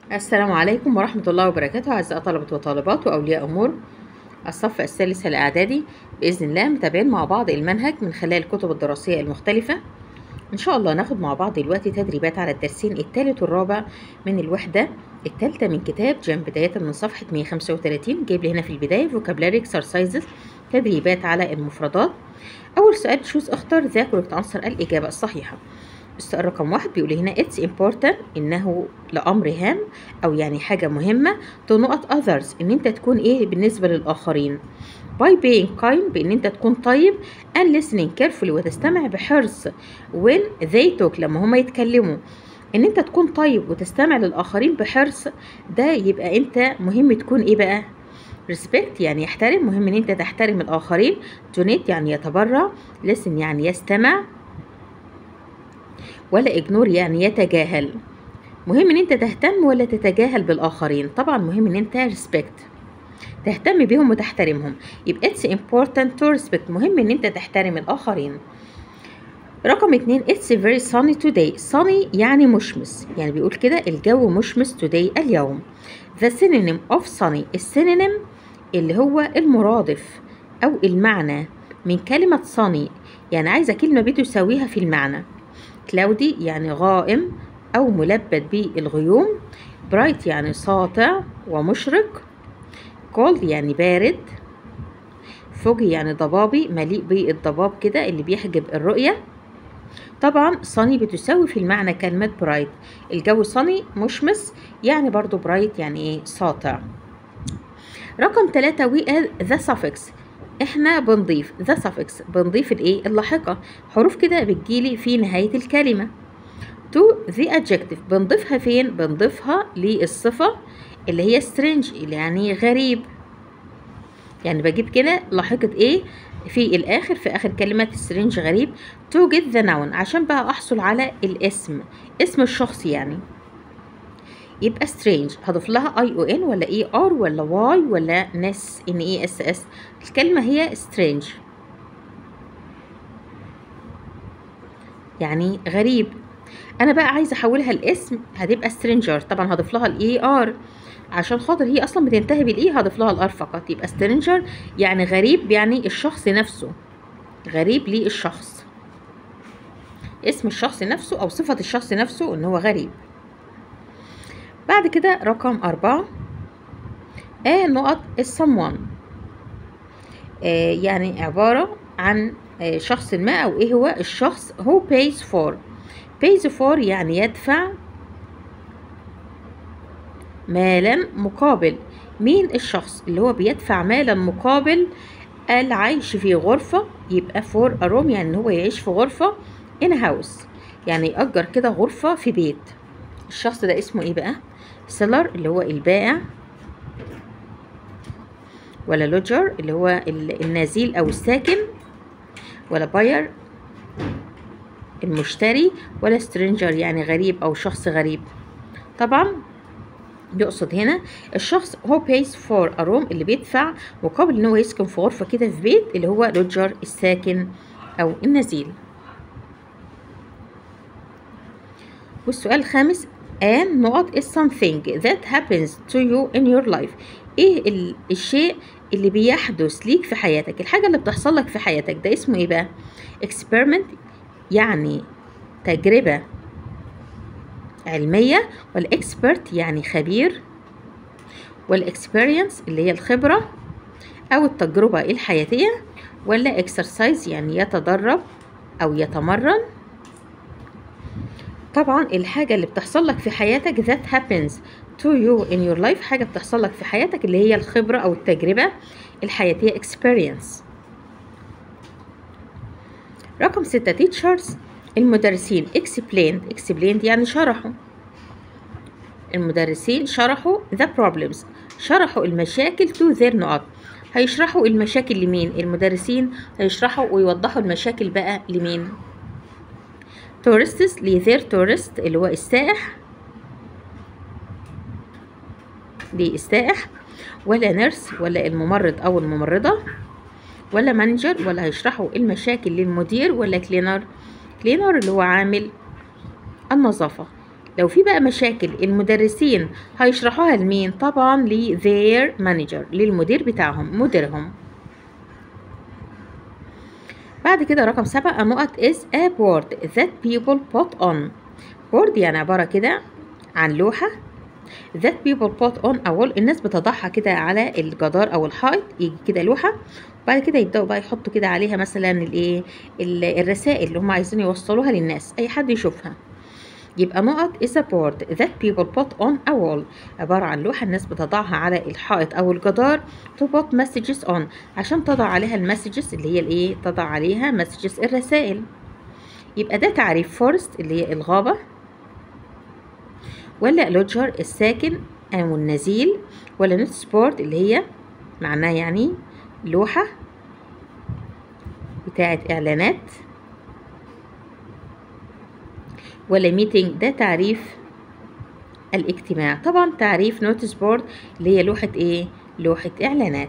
السلام عليكم ورحمة الله وبركاته أعزائي طلبة وطالبات وأولياء أمور الصف الثالث الإعدادي بإذن الله متابعين مع بعض المنهج من خلال الكتب الدراسية المختلفة إن شاء الله ناخد مع بعض دلوقتي تدريبات على الدرسين الثالث والرابع من الوحدة الثالثة من كتاب جنب بداية من صفحة 135 جايب لي هنا في البداية vocabulary exercises تدريبات على المفردات أول سؤال choose اختر the correct answer الإجابة الصحيحة السؤال رقم واحد بيقول هنا it's important إنه لأمر هام أو يعني حاجة مهمة to not others إن أنت تكون إيه بالنسبة للآخرين by being kind بإن أنت تكون طيب and listening carefully وتستمع بحرص when they talk لما هما يتكلموا إن أنت تكون طيب وتستمع للآخرين بحرص ده يبقى أنت مهم تكون إيه بقى respect يعني يحترم مهم إن أنت تحترم الآخرين donate يعني يتبرع listen يعني يستمع ولا اجنور يعني يتجاهل مهم ان انت تهتم ولا تتجاهل بالاخرين طبعا مهم ان انت respect تهتم بيهم وتحترمهم يبقى it's important to respect مهم ان انت تحترم الاخرين رقم اتنين it's very sunny today sunny يعني مشمس يعني بيقول كده الجو مشمس today اليوم the synonym of sunny السينونيم اللي هو المرادف او المعنى من كلمة sunny يعني عايزة كلمة بتساويها في المعنى كلاودي يعني غائم أو ملبد بالغيوم برايت يعني ساطع ومشرق كولد يعني بارد فوجي يعني ضبابي مليء بالضباب كده اللي بيحجب الرؤية طبعا صني بتساوي في المعنى كلمة برايت الجو صني مشمس يعني برضو برايت يعني ايه ساطع رقم ثلاثة we add the suffix احنا بنضيف the suffix بنضيف الايه اللاحقة حروف كده بتجيلي في نهاية الكلمة to the adjective بنضيفها فين بنضيفها للصفة اللي هي strange اللي يعني غريب يعني بجيب كده لاحقة ايه في الاخر في اخر كلمة strange غريب to get the noun عشان بقى احصل على الاسم اسم الشخص يعني يبقى strange هضيف لها اي او ان ولا اي ار ولا واي ولا نس ان اي اس اس الكلمه هي strange يعني غريب انا بقى عايزه احولها الاسم هتبقى stranger طبعا هضيف لها الاي ار عشان خاطر هي اصلا بتنتهي بالاي هضيف لها الار فقط يبقى stranger يعني غريب يعني الشخص نفسه غريب للشخص اسم الشخص نفسه او صفه الشخص نفسه ان هو غريب بعد كده رقم أربعة آه نقط someone آه يعني عبارة عن آه شخص ما أو إيه هو الشخص هو pays for pays for يعني يدفع مالا مقابل مين الشخص اللي هو بيدفع مالا مقابل العيش في غرفة يبقى for a room يعني هو يعيش في غرفة in a house يعني يأجر كده غرفة في بيت الشخص ده اسمه ايه بقى سيلر اللي هو البائع ولا لوجر اللي هو النازل او الساكن ولا باير المشتري ولا سترينجر يعني غريب او شخص غريب طبعا يقصد هنا الشخص هو بيس فور a room اللي بيدفع مقابل ان هو يسكن في غرفة كده في بيت اللي هو لوجر الساكن او النزيل والسؤال الخامس and نقط is something that happens to you in your life ايه الشيء اللي بيحدث ليك في حياتك الحاجة اللي بتحصل لك في حياتك ده اسمه ايه بقى experiment يعني تجربة علمية والاكسبرت يعني خبير والاكسبيرينس اللي هي الخبرة او التجربة الحياتية ولا exercise يعني يتدرب او يتمرن طبعا الحاجة اللي بتحصل لك في حياتك that happens to you in your life حاجة بتحصل لك في حياتك اللي هي الخبرة أو التجربة الحياتية experience رقم ستة teachers المدرسين explained explained يعني شرحوا المدرسين شرحوا the problems شرحوا المشاكل to their نقط هيشرحوا المشاكل لمين المدرسين هيشرحوا ويوضحوا المشاكل بقى لمين tourists لذير tourist اللي هو السائح للسائح ولا نيرس ولا الممرض أو الممرضة ولا مانجر ولا هيشرحوا المشاكل للمدير ولا كلينر كلينر اللي هو عامل النظافة لو في بقى مشاكل المدرسين هيشرحوها لمين طبعا ل their manager للمدير بتاعهم مديرهم بعد كده رقم سبعة النقط is a board that people put on board يعني عبارة كده عن لوحة that people put on a wall الناس بتضعها كده على الجدار أو الحائط يجي كده لوحة بعد كده يبدأوا بقى يحطوا كده عليها مثلا الايه الرسائل اللي هم عايزين يوصلوها للناس أي حد يشوفها يبقى نقط is a board that people put on a wall عبارة عن لوحة الناس بتضعها على الحائط أو الجدار to put messages on عشان تضع عليها المسجز اللي هي الايه تضع عليها مسجز الرسائل يبقى ده تعريف فورست اللي هي الغابة ولا لوجر الساكن أو النزيل ولا نوت سبورت اللي هي معناه يعني لوحة بتاعة إعلانات ولا ميتنج ده تعريف الاجتماع طبعا تعريف نوتس بورد اللي هي لوحة ايه لوحة اعلانات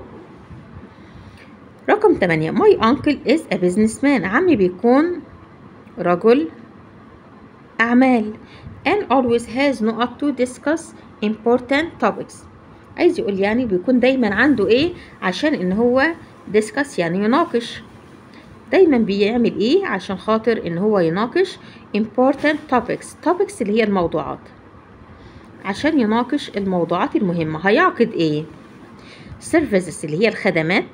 رقم 8 my uncle is a businessman عمي بيكون رجل أعمال and always has نقط to discuss important topics عايز يقول يعني بيكون دايما عنده ايه عشان ان هو discuss يعني يناقش دايما بيعمل ايه عشان خاطر ان هو يناقش important topics topics اللي هي الموضوعات عشان يناقش الموضوعات المهمة هيعقد ايه services اللي هي الخدمات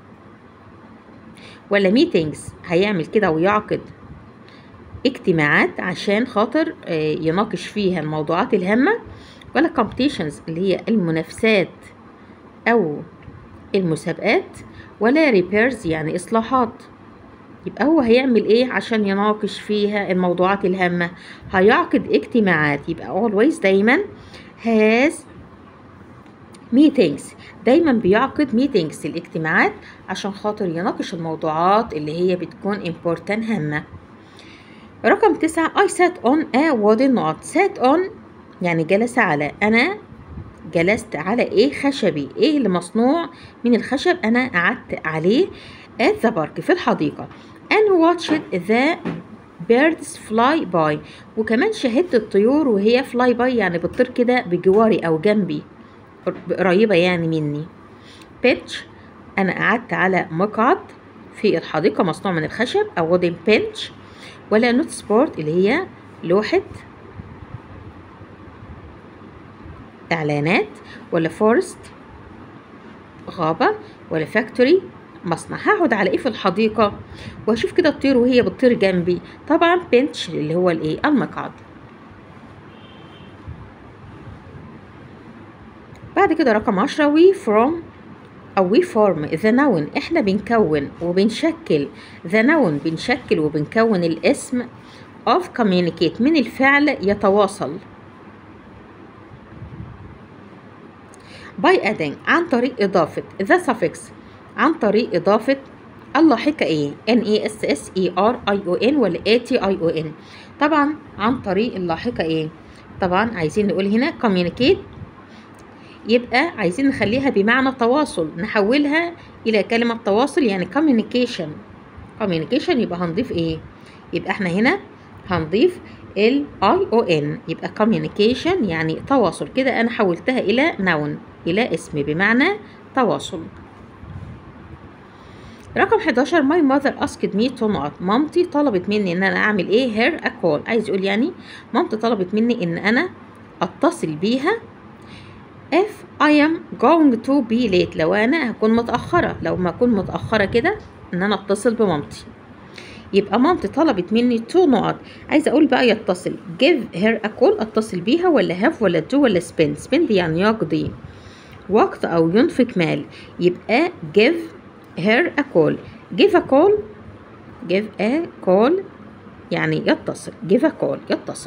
ولا meetings هيعمل كده ويعقد اجتماعات عشان خاطر يناقش فيها الموضوعات الهامة ولا competitions اللي هي المنافسات أو المسابقات ولا repairs يعني إصلاحات يبقى هو هيعمل ايه عشان يناقش فيها الموضوعات الهامة هيعقد اجتماعات يبقى always دايما has meetings دايما بيعقد meetings الاجتماعات عشان خاطر يناقش الموضوعات اللي هي بتكون important هامة رقم تسعة I sat on a wooden not sat on يعني جلس على أنا جلست على إيه خشبي إيه اللي مصنوع من الخشب أنا قعدت عليه at the park في الحديقة and watched the birds fly by وكمان شاهدت الطيور وهي fly by يعني بتطير كده بجواري أو جنبي قريبة يعني مني pitch أنا قعدت على مقعد في الحديقة مصنوع من الخشب أو wooden bench ولا نوت سبورت اللي هي لوحة إعلانات ولا فورست غابة ولا فاكتوري مصنع هقعد على ايه في الحديقة واشوف كده الطير وهي بتطير جنبي طبعا بنش اللي هو الايه المقعد بعد كده رقم عشرة we from أو we form the noun إحنا بنكون وبنشكل the noun بنشكل وبنكون الاسم of communicate من الفعل يتواصل by adding عن طريق إضافة the suffix عن طريق إضافة اللاحقة إيه N E S S E R I O N ولا A T I O N طبعا عن طريق اللاحقة إيه طبعا عايزين نقول هنا communicate يبقى عايزين نخليها بمعنى تواصل نحولها إلى كلمة تواصل يعني communication communication يبقى هنضيف إيه يبقى إحنا هنا هنضيف ال I O N يبقى communication يعني تواصل كده أنا حولتها إلى noun إلى اسم بمعنى تواصل رقم 11 my mother asked me to not مامتي طلبت مني ان انا اعمل ايه her a call عايز يقول يعني مامتي طلبت مني ان انا اتصل بيها if I am going to be late لو انا هكون متأخرة لو ما اكون متأخرة كده ان انا اتصل بمامتي يبقى مامتي طلبت مني تو نقط عايزه اقول بقى يتصل give her a call اتصل بيها ولا have ولا do ولا spend spend يعني يقضي وقت او ينفق مال يبقى give her a call give a call give a call يعني يتصل give a call يتصل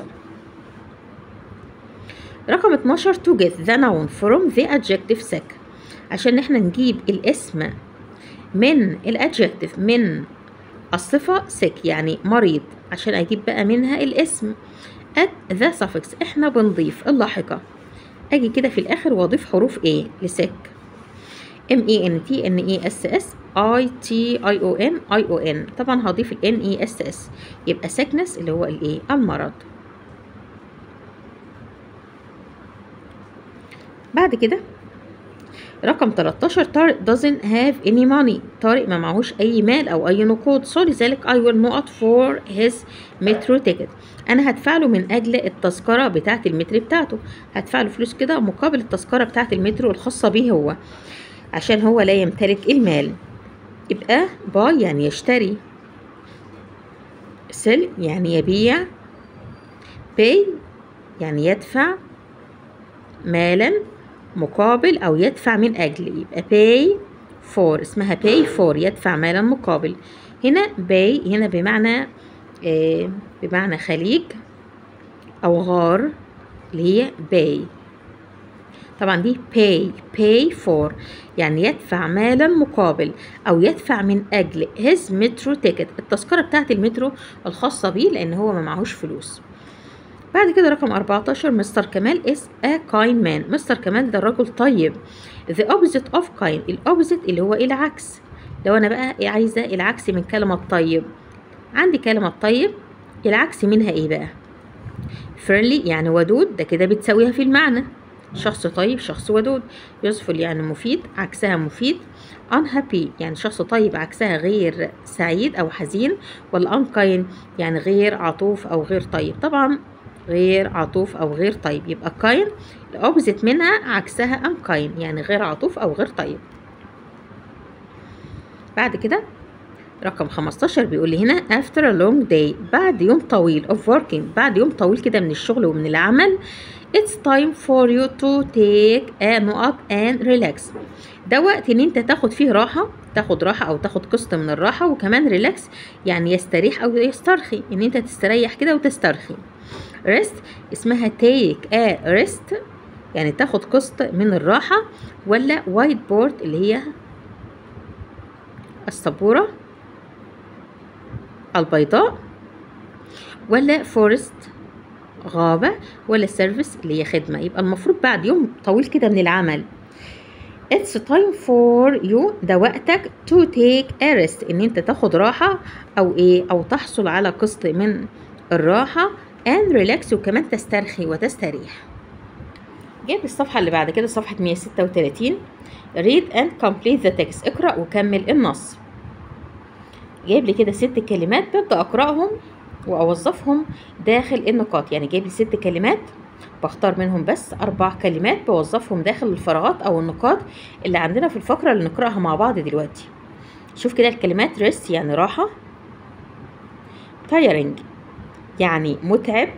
رقم 12 to get the noun from the adjective sick عشان احنا نجيب الاسم من الادجكتيف من الصفة sick يعني مريض عشان اجيب بقى منها الاسم at the suffix احنا بنضيف اللاحقة اجي كده في الاخر واضيف حروف ايه لسك M E N T N E S S I T I O N I O N طبعا هضيف ال N E S S يبقى sickness اللي هو الايه المرض بعد كده رقم 13 طارق doesn't have any money طارق ما معهوش أي مال أو أي نقود so لذلك I will not for his metro ticket أنا هدفع له من أجل التذكرة بتاعة المتر بتاعته هدفع له فلوس كده مقابل التذكرة بتاعة المترو الخاصة بيه هو عشان هو لا يمتلك المال يبقى باي يعني يشتري سل يعني يبيع pay يعني يدفع مالا مقابل أو يدفع من أجل يبقى pay for اسمها pay for يدفع مالا مقابل هنا pay هنا بمعنى آه بمعنى خليج أو غار اللي هي pay طبعا دي pay pay for يعني يدفع مالا مقابل أو يدفع من أجل his metro ticket التذكرة بتاعت المترو الخاصة بيه لأن هو ما معهوش فلوس بعد كده رقم 14 مستر كمال is a kind man مستر كمال ده الرجل طيب the opposite of kind الأوبزيت اللي هو العكس لو أنا بقى عايزة العكس من كلمة طيب عندي كلمة طيب العكس منها إيه بقى friendly يعني ودود ده كده بتساويها في المعنى شخص طيب شخص ودود useful يعني مفيد عكسها مفيد unhappy يعني شخص طيب عكسها غير سعيد أو حزين ولا unkind يعني غير عطوف أو غير طيب طبعا غير عطوف أو غير طيب يبقى kind الأوبزيت منها عكسها unkind يعني غير عطوف أو غير طيب بعد كده رقم 15 بيقول لي هنا after a long day بعد يوم طويل of working بعد يوم طويل كده من الشغل ومن العمل it's time for you to take a نقط and relax ده وقت ان انت تاخد فيه راحة تاخد راحة او تاخد قسط من الراحة وكمان ريلاكس يعني يستريح او يسترخي ان انت تستريح كده وتسترخي rest اسمها take a rest يعني تاخد قسط من الراحة ولا وايت بورد اللي هي السبورة البيضاء ولا فورست غابة ولا سيرفيس اللي هي خدمة يبقى المفروض بعد يوم طويل كده من العمل It's time for you ده وقتك to take a rest ان انت تاخد راحة او ايه او تحصل على قسط من الراحة and relax وكمان تسترخي وتستريح جايب الصفحة اللي بعد كده صفحة 136 read and complete the text اقرأ وكمل النص جايب لي كده ست كلمات ببدأ أقرأهم وأوظفهم داخل النقاط يعني جايب لي ست كلمات بختار منهم بس أربع كلمات بوظفهم داخل الفراغات أو النقاط اللي عندنا في الفقرة اللي نقرأها مع بعض دلوقتي شوف كده الكلمات rest يعني راحة tiring يعني متعب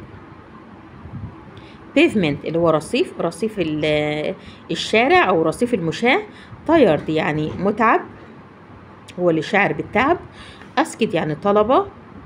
pavement اللي هو رصيف رصيف الشارع أو رصيف المشاة tired يعني متعب هو اللي شاعر بالتعب أسكت يعني طلبة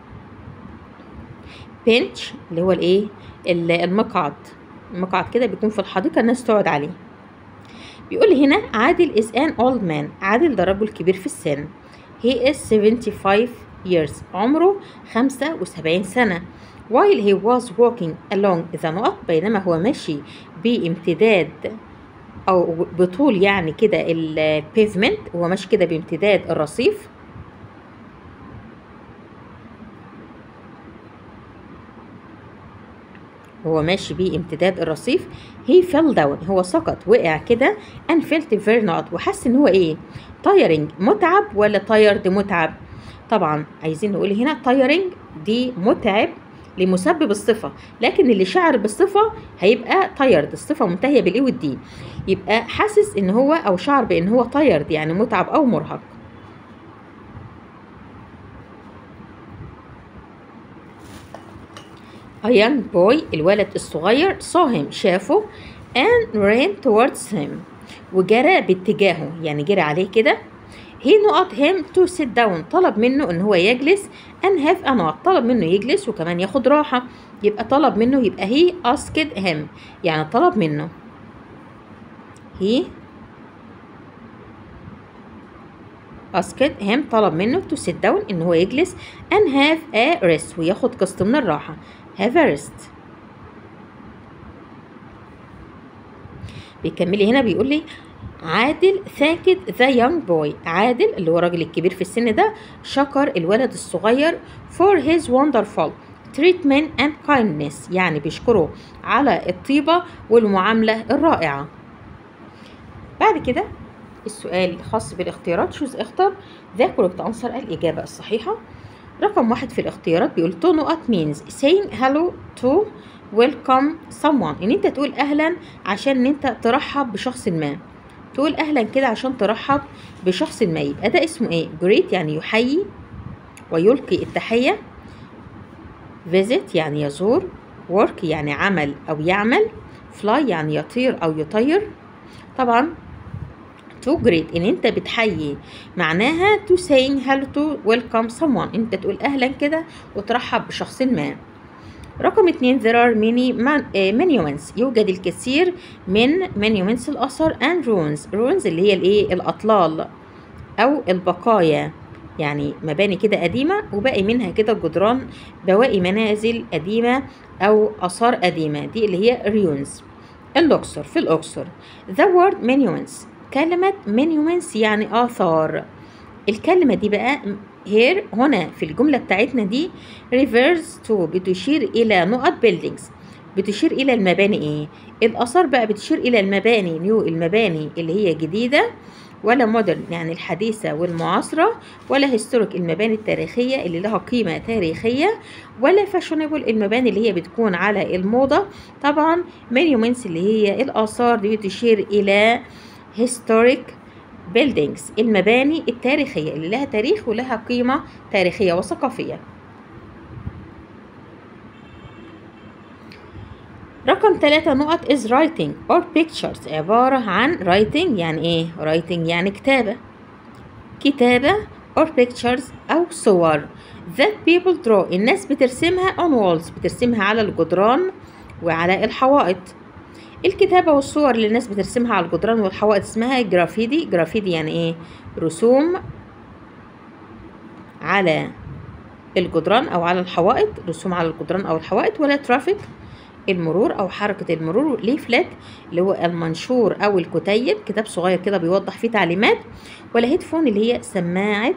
بنش اللي هو الايه المقعد المقعد كده بيكون في الحديقة الناس تقعد عليه بيقول لي هنا عادل is an old man عادل ده رجل كبير في السن he is 75 years عمره 75 سنة while he was walking along the نقط بينما هو ماشي بامتداد او بطول يعني كده البيفمنت هو ماشي كده بامتداد الرصيف هو ماشي بيه امتداد الرصيف he fell down هو سقط وقع كده and felt very not وحس ان هو ايه tiring متعب ولا tired متعب طبعا عايزين نقول هنا tiring دي متعب لمسبب الصفة لكن اللي شعر بالصفة هيبقى tired الصفة منتهية بالاي والدي يبقى حاسس ان هو او شعر بان هو tired يعني متعب او مرهق A young boy الولد الصغير saw him شافه and ran towards him وجرى باتجاهه يعني جرى عليه كده he نقط him to sit down طلب منه ان هو يجلس and have a نقط طلب منه يجلس وكمان ياخد راحة يبقى طلب منه يبقى he asked him يعني طلب منه he asked him طلب منه to sit down ان هو يجلس and have a rest وياخد قسط من الراحة have a rest بيكملي هنا بيقول لي عادل ثاكت ذا يونج بوي عادل اللي هو الراجل الكبير في السن ده شكر الولد الصغير for his wonderful treatment and kindness يعني بيشكره على الطيبة والمعاملة الرائعة بعد كده السؤال الخاص بالاختيارات شوز اختر ذا كوركت انسر الإجابة الصحيحة رقم واحد في الاختيارات بيقول تو نقط means saying hello to welcome someone ان انت تقول اهلا عشان ان انت ترحب بشخص ما تقول اهلا كده عشان ترحب بشخص ما يبقى ده اسمه ايه greet يعني يحيي ويلقي التحية visit يعني يزور work يعني عمل أو يعمل fly يعني يطير أو يطير طبعا to greet إن أنت بتحيي معناها to saying hello to welcome someone أنت تقول أهلا كده وترحب بشخص ما رقم اتنين there are many man, uh, monuments يوجد الكثير من monuments الآثار and ruins ruins اللي هي الإيه الأطلال أو البقايا يعني مباني كده قديمة وباقي منها كده جدران بواقي منازل قديمة أو آثار قديمة دي اللي هي ريونز الأقصر في الأقصر the word monuments كلمة monuments يعني آثار الكلمة دي بقى here هنا في الجملة بتاعتنا دي refers to بتشير إلى نقط buildings بتشير إلى المباني إيه؟ الآثار بقى بتشير إلى المباني نيو المباني اللي هي جديدة ولا مودرن يعني الحديثة والمعاصرة ولا هيستوريك المباني التاريخية اللي لها قيمة تاريخية ولا فاشونبل المباني اللي هي بتكون على الموضة طبعا مونيومنتس اللي هي الآثار دي بتشير إلى هيستوريك buildings المباني التاريخية اللي لها تاريخ ولها قيمة تاريخية وثقافية رقم ثلاثة نقط is writing or pictures عبارة عن writing يعني ايه writing يعني كتابة كتابة or pictures أو صور that people draw الناس بترسمها on walls بترسمها على الجدران وعلى الحوائط الكتابة والصور اللي الناس بترسمها على الجدران والحوائط اسمها جرافيدي جرافيدي يعني ايه رسوم على الجدران او على الحوائط رسوم على الجدران او الحوائط ولا ترافيك المرور او حركه المرور ليفلت اللي هو المنشور او الكتيب كتاب صغير كده بيوضح فيه تعليمات ولا هيدفون اللي هي سماعه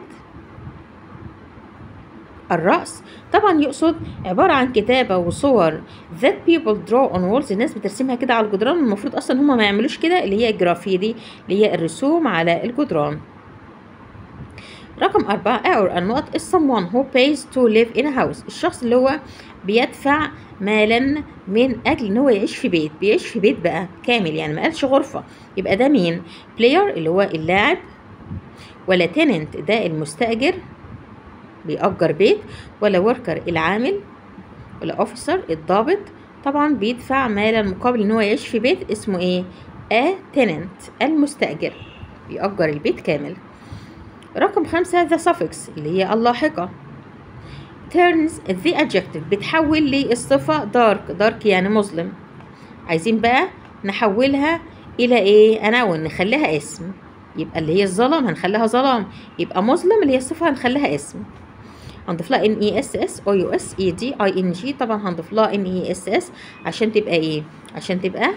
الرأس طبعا يقصد عبارة عن كتابة وصور that people draw on walls الناس بترسمها كده على الجدران المفروض أصلا هما ما يعملوش كده اللي هي الجرافيدي اللي هي الرسوم على الجدران رقم أربعة أور النقط is someone who pays to live in a house الشخص اللي هو بيدفع مالا من أجل إن هو يعيش في بيت بيعيش في بيت بقى كامل يعني ما قالش غرفة يبقى ده مين player اللي هو اللاعب ولا tenant ده المستأجر بيأجر بيت ولا وركر العامل ولا اوفيسر الضابط طبعا بيدفع مالا مقابل ان هو يعيش في بيت اسمه ايه a tenant المستأجر بيأجر البيت كامل رقم خمسة the suffix اللي هي اللاحقة turns the adjective بتحول للصفة dark dark يعني مظلم عايزين بقى نحولها إلى إيه أنون نخليها اسم يبقى اللي هي الظلام هنخليها ظلام يبقى مظلم اللي هي الصفة هنخليها اسم هنضيف لها ان اي اس اس او يو اس اي دي اي ان جي طبعا هنضيف لها ان اي اس اس عشان تبقى ايه عشان تبقى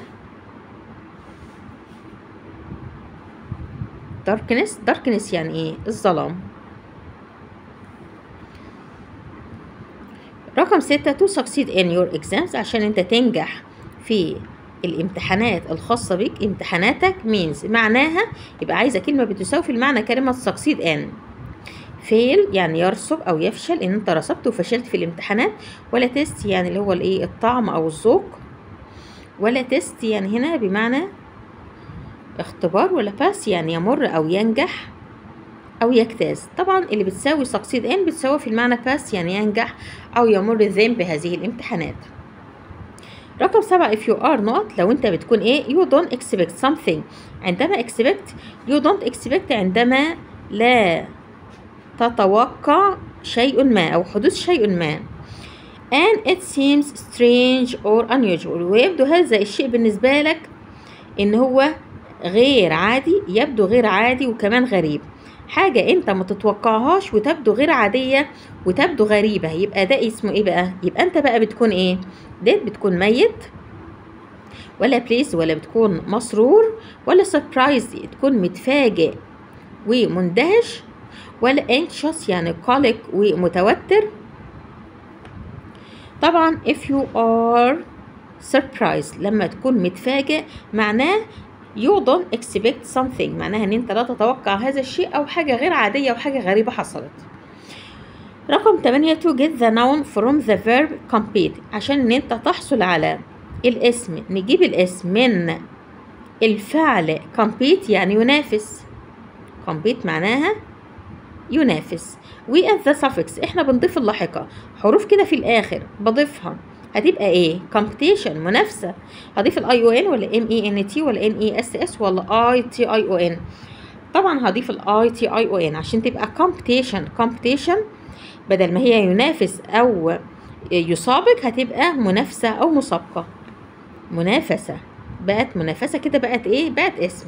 darkness darkness يعني ايه الظلام رقم ستة to succeed in your exams عشان انت تنجح في الامتحانات الخاصة بك امتحاناتك means معناها يبقى عايزة كلمة بتساوي في المعنى كلمة succeed in فيل يعني يرسب او يفشل ان انت رسبت وفشلت في الامتحانات ولا تيست يعني اللي هو الايه الطعم او الذوق ولا تيست يعني هنا بمعنى اختبار ولا باس يعني يمر او ينجح او يجتاز طبعا اللي بتساوي succeed in بتساوي في المعنى باس يعني ينجح او يمر ذم بهذه الامتحانات رقم سبعة if you are not لو انت بتكون ايه you don't expect something عندما expect you don't expect عندما لا تتوقع شيء ما أو حدوث شيء ما and it seems strange or unusual ويبدو هذا الشيء بالنسبة لك إن هو غير عادي يبدو غير عادي وكمان غريب حاجة انت ما تتوقعهاش وتبدو غير عادية وتبدو غريبة يبقى ده اسمه ايه بقى يبقى انت بقى بتكون ايه ديت بتكون ميت ولا بليس ولا بتكون مسرور ولا سربرايز تكون متفاجئ ومندهش ولا anxious يعني قلق ومتوتر طبعا if you are surprised لما تكون متفاجئ معناه you don't expect something معناها ان انت لا تتوقع هذا الشيء او حاجة غير عادية او حاجة غريبة حصلت رقم 8 to get the noun from the verb compete عشان ان انت تحصل على الاسم نجيب الاسم من الفعل compete يعني ينافس compete معناها ينافس we add the suffix احنا بنضيف اللاحقة حروف كده في الاخر بضيفها هتبقى ايه competition منافسة هضيف الاي او ان ولا ام اي ان تي ولا ان اي اس اس ولا اي تي اي او ان طبعا هضيف الاي تي اي او ان عشان تبقى competition competition بدل ما هي ينافس او يسابق هتبقى منافسة او مسابقة منافسة بقت منافسة كده بقت ايه بقت اسم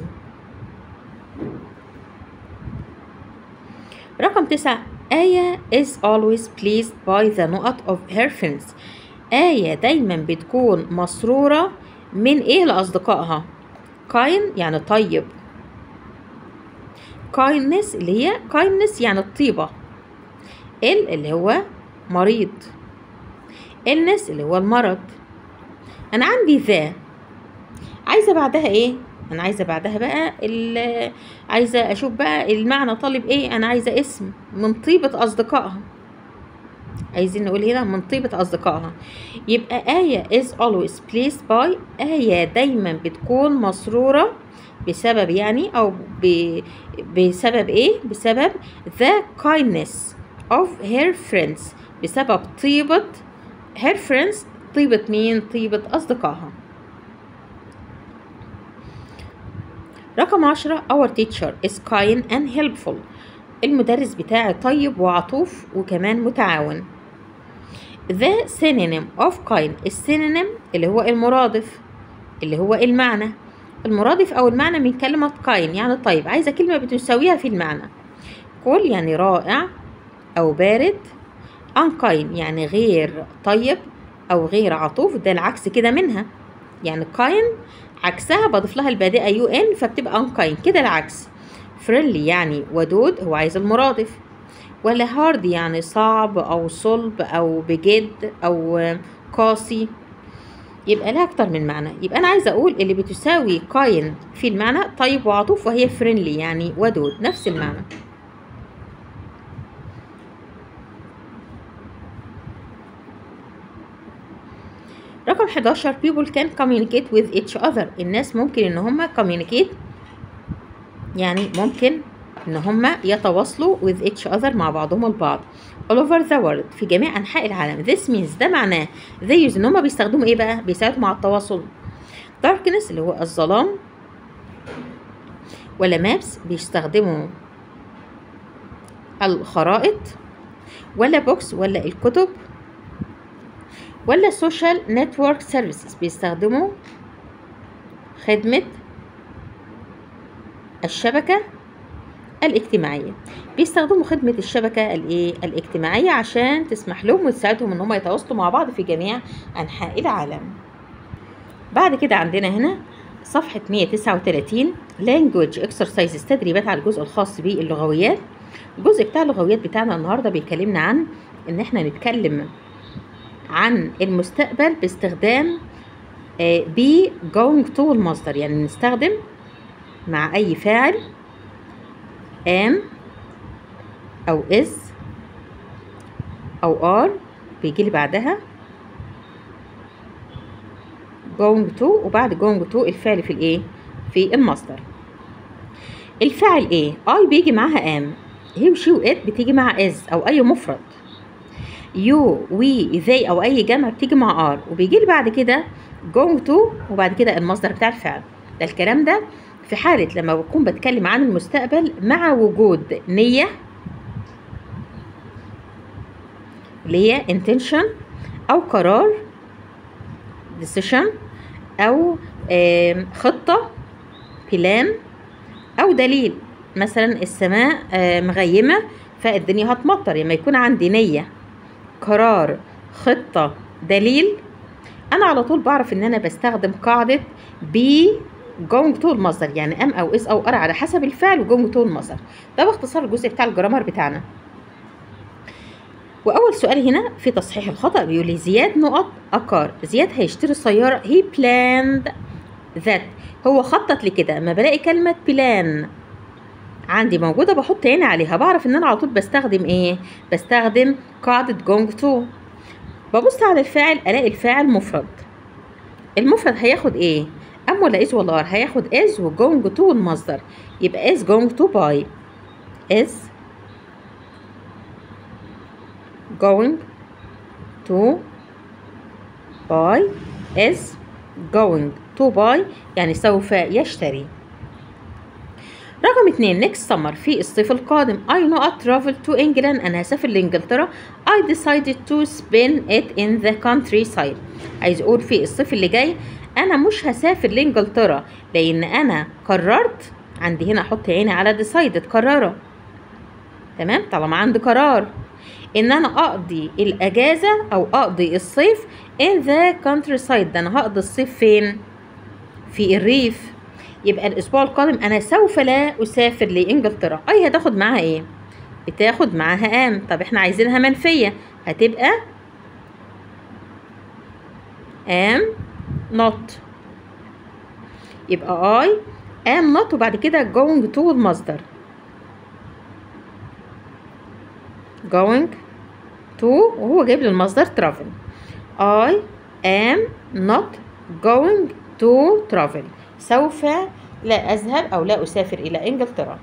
رقم تسعة آية is always pleased by the نقط of her friends آية دايما بتكون مسرورة من ايه لأصدقائها kind يعني طيب kindness اللي هي kindness يعني الطيبة ال اللي هو مريض illness اللي هو المرض انا عندي ذا عايزه بعدها ايه انا عايزه بعدها بقى ال- عايزه اشوف بقى المعنى طالب ايه انا عايزه اسم من طيبه اصدقائها عايزين نقول هنا من طيبة أصدقائها يبقى آية is always pleased by آية دايما بتكون مسرورة بسبب يعني أو ب... بسبب إيه؟ بسبب the kindness of her friends بسبب طيبة her friends طيبة مين؟ طيبة أصدقائها رقم عشرة our teacher is kind and helpful المدرس بتاعي طيب وعطوف وكمان متعاون the synonym of kind السينونيم اللي هو المرادف اللي هو المعنى المرادف أو المعنى من كلمة kind يعني طيب عايزة كلمة بتساويها في المعنى cool يعني رائع أو بارد unkind يعني غير طيب أو غير عطوف ده العكس كده منها يعني kind عكسها بضيف لها البادئة يو ان فبتبقى unkind كده العكس فريندلي يعني ودود هو عايز المرادف ولا هارد يعني صعب او صلب او بجد او قاسي يبقى لها اكتر من معنى يبقى انا عايزه اقول اللي بتساوي كاين في المعنى طيب وعطوف وهي فريندلي يعني ودود نفس المعنى رقم 11 people can communicate with each other الناس ممكن ان هم communicate يعني ممكن ان هم يتواصلوا with each other مع بعضهم البعض all over the world في جميع انحاء العالم this means ده معناه they use ان هم بيستخدموا ايه بقى بيساعدوا مع التواصل darkness اللي هو الظلام ولا maps بيستخدموا الخرائط ولا بوكس ولا الكتب ولا social network services بيستخدموا خدمة الشبكة الاجتماعية بيستخدموا خدمة الشبكة الايه الاجتماعية عشان تسمح لهم وتساعدهم ان هم يتواصلوا مع بعض في جميع انحاء العالم بعد كده عندنا هنا صفحة 139 language exercises تدريبات على الجزء الخاص باللغويات الجزء بتاع اللغويات بتاعنا النهارده بيكلمنا عن ان احنا نتكلم عن المستقبل باستخدام be going to المصدر يعني نستخدم مع أي فاعل am أو is أو are بيجي لي بعدها going to وبعد going to الفعل في الإيه؟ في المصدر الفعل إيه؟ I بيجي معاها am he وشي وإت بتيجي مع is أو أي مفرد يو وي ذي او اي جمع بتيجي مع ار وبيجي لي بعد كده going to وبعد كده المصدر بتاع الفعل ده الكلام ده في حالة لما بكون بتكلم عن المستقبل مع وجود نية اللي هي intention أو قرار decision أو خطة بلان أو دليل مثلا السماء مغيمة فالدنيا هتمطر لما يكون عندي نية قرار خطة دليل أنا على طول بعرف إن أنا بستخدم قاعدة بي جونج تو المصدر يعني ام او اس او ار على حسب الفعل وجونج تو المصدر ده باختصار الجزء بتاع الجرامر بتاعنا واول سؤال هنا في تصحيح الخطا بيقول لي زياد نقط اكار زياد هيشتري سياره هي بلاند that هو خطط لكده اما بلاقي كلمة بلان عندي موجودة بحط عيني عليها بعرف ان انا على طول بستخدم ايه بستخدم قاعدة جونج تو ببص على الفاعل الاقي الفاعل مفرد المفرد هياخد ايه ام ولا از ولا ار هياخد از وجونج تو المصدر يبقى از جونج تو باي از going to buy is going to buy يعني سوف يشتري رقم اتنين next summer في الصيف القادم I know I travel to England أنا هسافر لإنجلترا I decided to spend it in the countryside عايز أقول في الصيف اللي جاي أنا مش هسافر لإنجلترا لأن أنا قررت عندي هنا أحط عيني على decided قررة تمام طالما عندي قرار ان انا اقضي الاجازه او اقضي الصيف in the countryside ده انا هقضي الصيف فين في الريف يبقى الاسبوع القادم انا سوف لا اسافر لانجلترا اي هتاخد معاها ايه بتاخد معاها ام طب احنا عايزينها منفيه هتبقى am not يبقى I am not وبعد كده going to المصدر going to وهو جايب لي المصدر travel I am not going to travel سوف لا أذهب أو لا أسافر إلى إنجلترا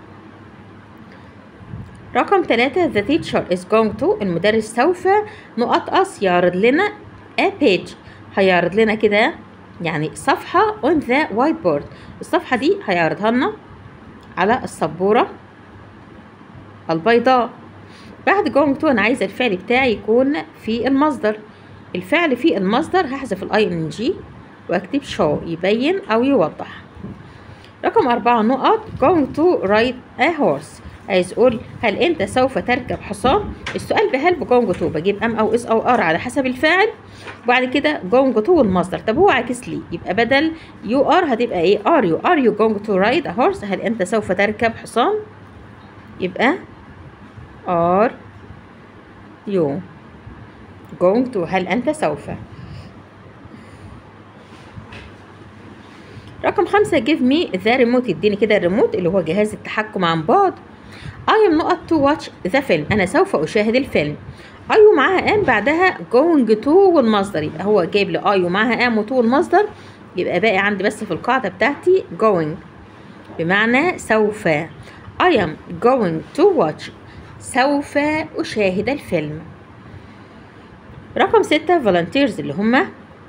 رقم ثلاثة the teacher is going to المدرس سوف نقط أس يعرض لنا a page هيعرض لنا كده يعني صفحة on the whiteboard الصفحة دي هيعرضها لنا على السبورة البيضاء بعد going to أنا عايزة الفعل بتاعي يكون في المصدر الفعل في المصدر هحذف الاي ان جي واكتب show يبين أو يوضح رقم أربعة نقط going to ride a horse عايز أقول هل أنت سوف تركب حصان؟ السؤال بهل بجونج تو بجيب أم أو إس أو آر على حسب الفاعل وبعد كده جونج تو والمصدر طب هو عاكس لي يبقى بدل يو ار هتبقى إيه؟ ار يو ار يو جونج تو رايد a horse هل أنت سوف تركب حصان؟ يبقى ار يو going to هل أنت سوف رقم خمسة give me the remote يديني كده الريموت اللي هو جهاز التحكم عن بعد I am not to watch the film أنا سوف أشاهد الفيلم I ومعاها am بعدها going to والمصدر يبقى هو جايب لي I ومعاها am و to والمصدر يبقى باقي عندي بس في القاعدة بتاعتي going بمعنى سوف I am going to watch سوف أشاهد الفيلم رقم ستة volunteers اللي هم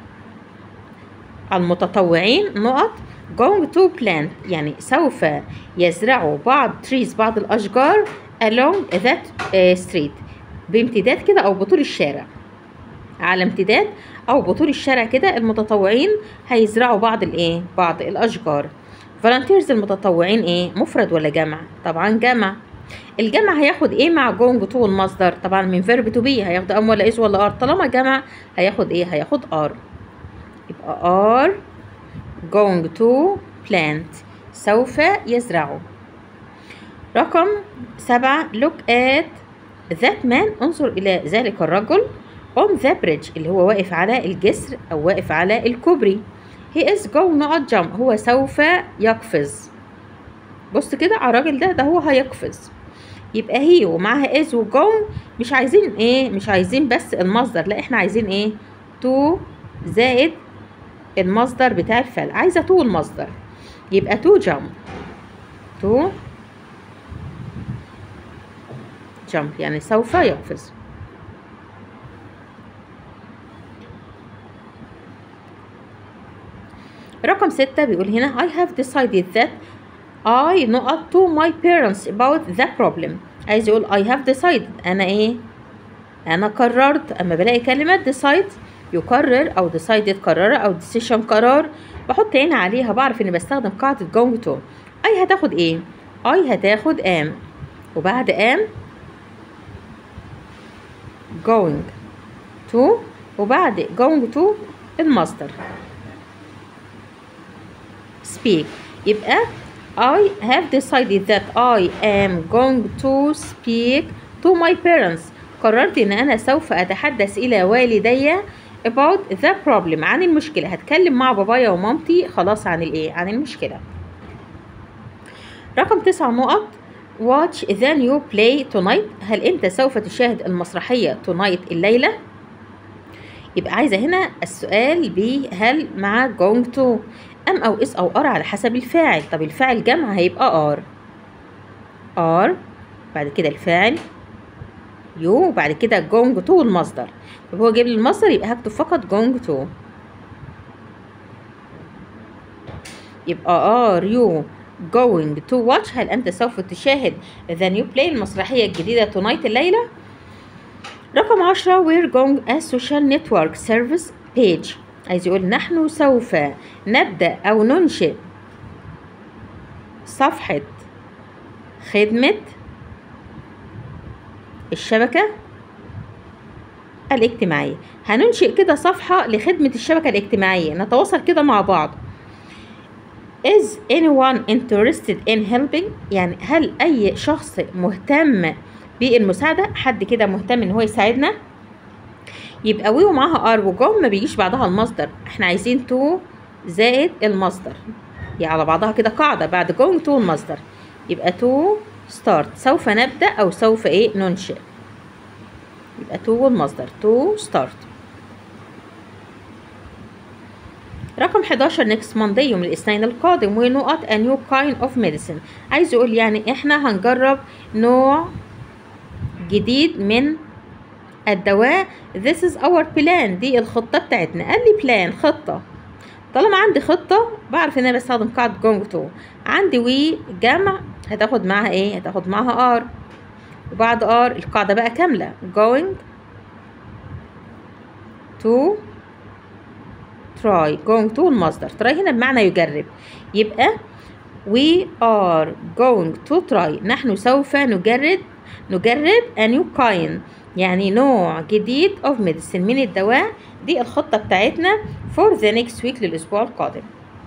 المتطوعين نقط going to plant يعني سوف يزرعوا بعض trees بعض الأشجار along that uh, street بامتداد كده أو بطول الشارع على امتداد أو بطول الشارع كده المتطوعين هيزرعوا بعض الإيه؟ بعض الأشجار volunteers المتطوعين إيه؟ مفرد ولا جمع؟ طبعا جمع الجمع هياخد ايه مع جونج تو المصدر طبعا من فيرب تو بي هياخد ام ولا اس ولا ار طالما جمع هياخد ايه هياخد ار يبقى ار going to plant سوف يزرعوا رقم سبعة look at that man انظر إلى ذلك الرجل on the bridge اللي هو واقف على الجسر أو واقف على الكوبري he is going not jump هو سوف يقفز بص كده على الراجل ده ده هو هيقفز يبقى هي ومعاها is وجون مش عايزين ايه مش عايزين بس المصدر لا احنا عايزين ايه to زائد المصدر بتاع الفعل عايزه تو المصدر يبقى تو جامب تو جامب يعني سوف يقفز رقم ستة بيقول هنا I have decided that I not to my parents about the problem عايز يقول I have decided أنا إيه أنا قررت أما بلاقي كلمة decide يقرر او decided قرر او decision قرار بحط عيني عليها بعرف اني بستخدم قاعدة going to اي هتاخد ايه اي هتاخد am وبعد am going to وبعد going to المصدر speak يبقى I have decided that I am going to speak to my parents قررت ان انا سوف اتحدث الى والدي about the problem عن المشكلة هتكلم مع بابايا ومامتي خلاص عن الايه عن المشكلة رقم تسعة نقط watch the new play tonight هل انت سوف تشاهد المسرحية tonight الليلة يبقى عايزة هنا السؤال ب هل مع going to ام او اس او ار على حسب الفاعل طب الفاعل جمع هيبقى ار ار بعد كده الفاعل يو وبعد كده جونج تو المصدر طب هو جايب لي المصدر يبقى هكتب فقط جونج تو يبقى ار يو going to watch هل أنت سوف تشاهد the new play المسرحية الجديدة tonight الليلة رقم عشرة we're going a social network service page عايز يقول نحن سوف نبدأ أو ننشئ صفحة خدمة الشبكة الاجتماعية هننشئ كده صفحة لخدمة الشبكة الاجتماعية نتواصل كده مع بعض Is anyone interested in helping يعني هل أي شخص مهتم بالمساعدة حد كده مهتم إن هو يساعدنا يبقى وي ومعاها ار وجوم ما بيجيش بعدها المصدر احنا عايزين تو زائد المصدر يعني على بعضها كده قاعدة بعد going to المصدر يبقى to start سوف نبدأ أو سوف إيه ننشئ يبقى to والمصدر to start رقم 11 next Monday يوم الاثنين القادم ونقط a new kind of medicine عايز يقول يعني احنا هنجرب نوع جديد من الدواء this is our plan دي الخطة بتاعتنا قال لي plan خطة طالما عندي خطة بعرف ان انا بستخدم قاعدة جونج تو عندي وي جمع هتاخد معاها ايه هتاخد معاها ار وبعد ار القاعدة بقى كاملة going to try going to المصدر try هنا بمعنى يجرب يبقى we are going to try نحن سوف نجرب نجرب a new kind يعني نوع جديد of medicine من الدواء دي الخطة بتاعتنا for the next week للأسبوع القادم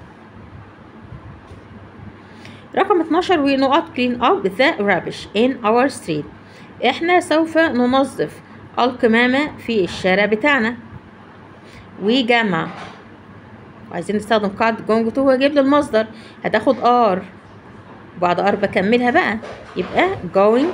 رقم 12 we not clean up the rubbish in our street احنا سوف ننظف القمامة في الشارع بتاعنا وجمع وعايزين نستخدم قاعدة جونج تو واجيب لي المصدر هتاخد ار وبعد ار بكملها بقى يبقى going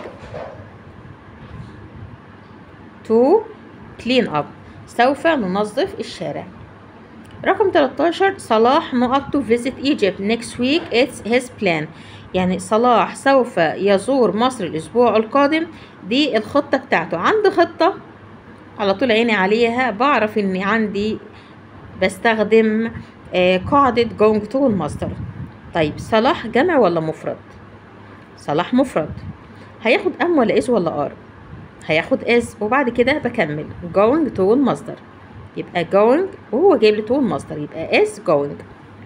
to clean up سوف ننظف الشارع رقم 13 صلاح نقط to visit Egypt next week it's his plan يعني صلاح سوف يزور مصر الأسبوع القادم دي الخطة بتاعته عنده خطة على طول عيني عليها بعرف إني عندي بستخدم آه قاعدة going to المصدر طيب صلاح جمع ولا مفرد صلاح مفرد هياخد أم ولا إس ولا آر هياخد إس وبعد كده بكمل going to المصدر يبقى going وهو جايب لي to المصدر يبقى is going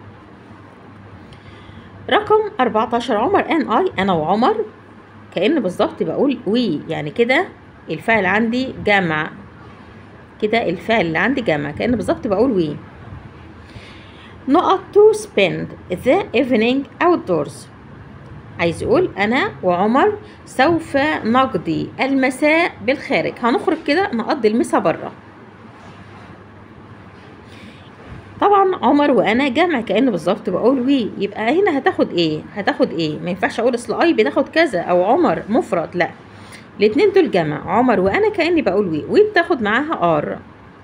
رقم 14 عمر ان اي انا وعمر كأن بالظبط بقول وي يعني كده الفعل عندي جمع كده الفعل اللي عندي جمع كأن بالظبط بقول وي نقط to spend the evening outdoors عايز يقول انا وعمر سوف نقضي المساء بالخارج هنخرج كده نقضي المساء بره طبعا عمر وانا جمع كانه بالظبط بقول وي يبقى هنا هتاخد ايه هتاخد ايه ما ينفعش اقول اصل اي بتاخد كذا او عمر مفرد لا الاتنين دول جمع عمر وانا كاني بقول وي وي بتاخد معاها ار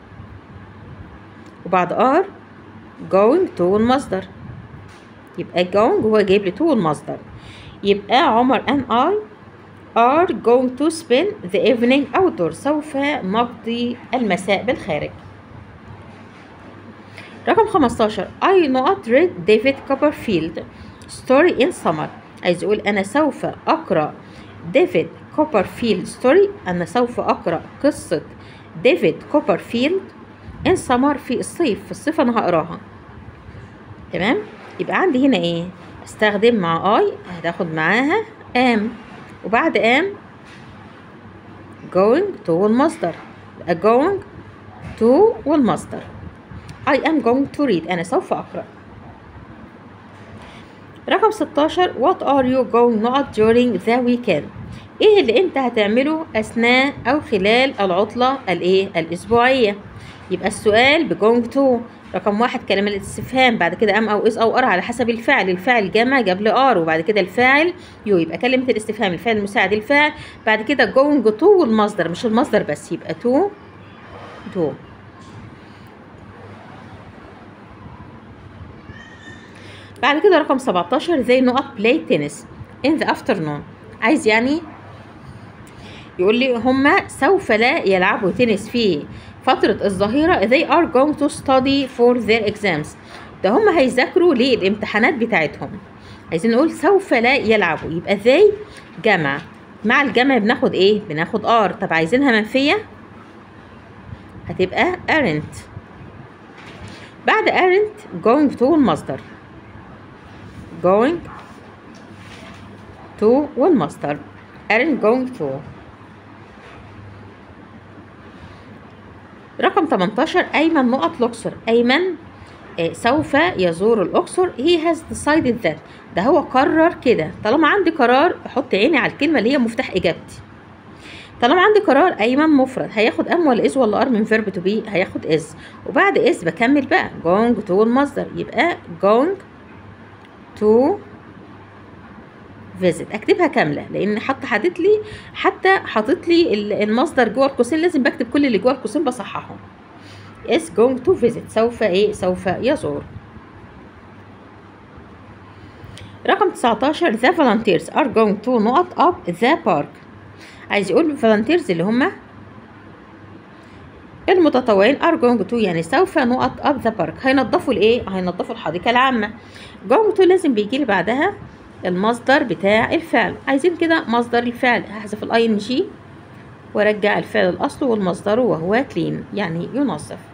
وبعد ار going to المصدر يبقى going هو جايب لي to المصدر يبقى عمر and I are going to spend the evening outdoors سوف نقضي المساء بالخارج رقم 15 I not read David Copperfield story in summer عايز يقول أنا سوف أقرأ ديفيد كوبرفيلد ستوري أنا سوف أقرأ قصة ديفيد كوبرفيلد in summer في الصيف في الصيف أنا هقراها تمام يبقى عندي هنا إيه استخدم مع I هتاخد معاها am وبعد am going to المصدر يبقى going to والمصدر I am going to read أنا سوف أقرأ رقم 16 What are you going not during the weekend إيه اللي أنت هتعمله أثناء أو خلال العطلة الإيه الأسبوعية يبقى السؤال بجونج تو رقم واحد كلمة الاستفهام بعد كده ام او اس او ار على حسب الفعل الفاعل جمع قبل ار وبعد كده الفاعل يو يبقى كلمة الاستفهام الفعل المساعد الفاعل بعد كده جونج تو والمصدر مش المصدر بس يبقى تو تو بعد كده رقم 17 زي نقط بلاي تنس in the afternoon عايز يعني يقول لي هما سوف لا يلعبوا تنس في فترة الظهيرة they are going to study for their exams ده هما هيذاكروا للامتحانات بتاعتهم عايزين نقول سوف لا يلعبوا يبقى they جمع مع الجمع بناخد ايه بناخد ار طب عايزينها منفية هتبقى aren't بعد aren't going to المصدر going to والمصدر aren't going to رقم 18 أيمن نقط الأقصر أيمن آه، سوف يزور الأقصر he has decided that ده هو قرر كده طالما عندي قرار أحط عيني على الكلمة اللي هي مفتاح إجابتي طالما عندي قرار أيمن مفرد هياخد أم ولا إز ولا أر من فيرب تو بي هياخد إز وبعد إز بكمل بقى going to المصدر يبقى going to visit اكتبها كامله لان حتى حاطط لي حتى حاطط لي ال- المصدر جوه القوسين لازم بكتب كل اللي جوه القوسين بصححهم is going to visit سوف ايه سوف يزور رقم 19 the volunteers are going to نقط up the park عايز يقول volunteers اللي هم المتطوعين are going to يعني سوف نقط up the park هينضفوا الايه هينضفوا الحديقه العامه going to لازم بيجي لي بعدها المصدر بتاع الفعل عايزين كده مصدر الفعل هحذف الاي ان جي وارجع الفعل الاصل والمصدر وهو clean يعني ينظف